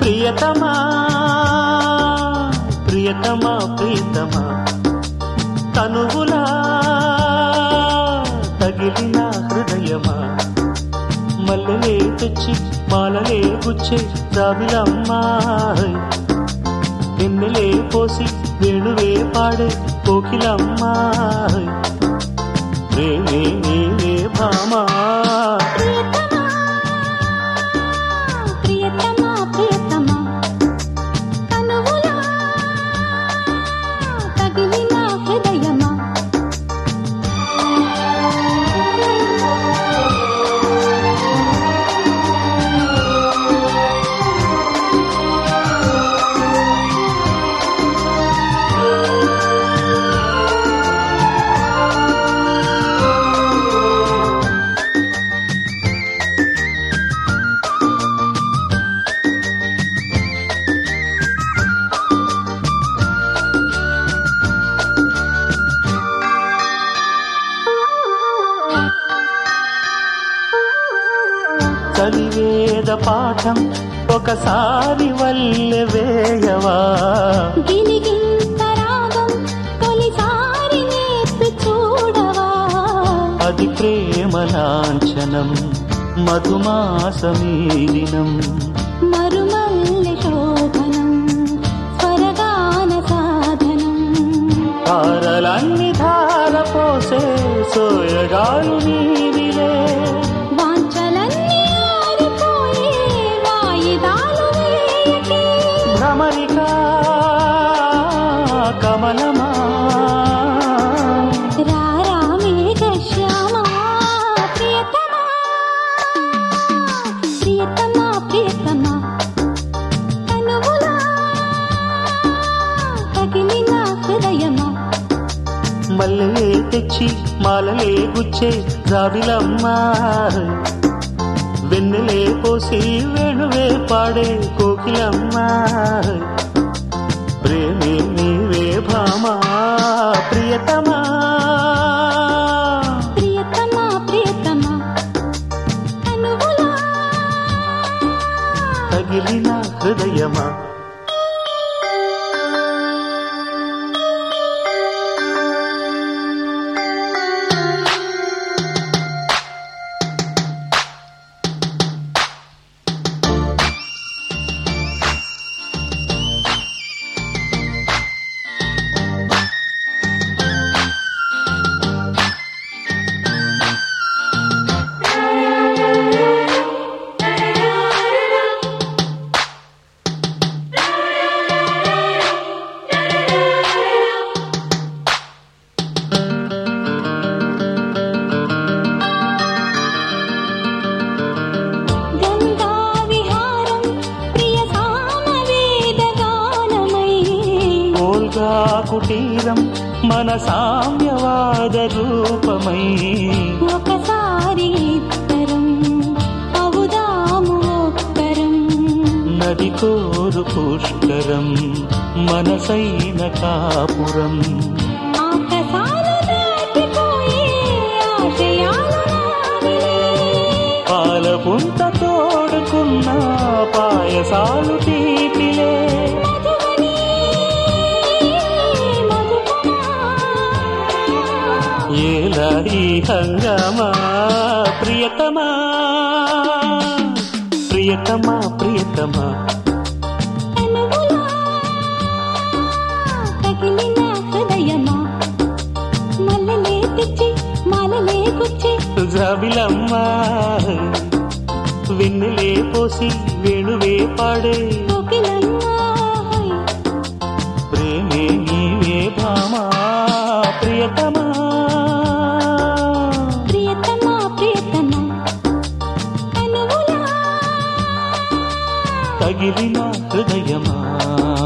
ప్రియతమా ప్రియతమా ప్రియతమా తనువులా తగిలిన హృదయమా మల్లెలే తెచ్చి మాలలే గుచ్చే రావిలమ్మా వెన్నెలే పోసి వేణువే పాడే కోకిలమ్మా ప్రేమే నీవే భామా ప్రియతమా ప్రియతమా కనువులా తగిలిన హృదయమా చలివేద పాఠం ఒకసారి వల్లె వేయవా గిలిగింత రాగం తొలిసారి నేర్పి చూడవా అది ప్రేమ లాంఛనం మధుమాసమీలినం మరుమల్లె శోభనం స్వరగాన సాధనం తారలన్ని ధార పోసే సోయగాలు నీవిలే వాంఛలన్నీ ఆరిపోయే వాయిదాలు వేయకే భ్రమరిక కమలమా రారా మేఘశ్యామా ప్రియతమా ప్రియతమా ప్రియతమా కనువులా తగిలిన హృదయమా మల్లెలే తెచ్చి మాలలే గుచ్చే జాబిలమ్మా వెన్నెలే పోసి వేణువే పాడే కోకిలమ్మా ప్రేమే నీవే భామా ప్రియతమా ప్రియతమా ప్రియతమా కనువులా తగిలిన హృదయమా గంగా విహారం ప్రియ సామవేద గానమై ఓల్గా కుటీరం మన సామ్యవాద రూపమై ఒకసారి ఇద్దరం అవుదాము ఒక్కరం నది కోరు పుష్కరం మనసైన కాపురం ఆకాశాలు దాటిపోయే ఆశయాలు నావిలే. పాల పుంత తోడుకున్న పాయసాలు తీపిలే మధువని మధుపమా. ఏలా ఈ హంగామా ప్రియతమా ప్రియతమా ప్రియతమా కనువులా తగిలిన హృదయమా మల్లెలే తెచ్చి మాలలే గుచ్చి జాబిలమ్మా వెన్నెలే పోసి వేణువే పాడే కోకిలమ్మా ప్రేమే నీవే భామా ప్రియతమా ప్రియతమా ప్రియతమా కనువులా తగిలిన హృదయమా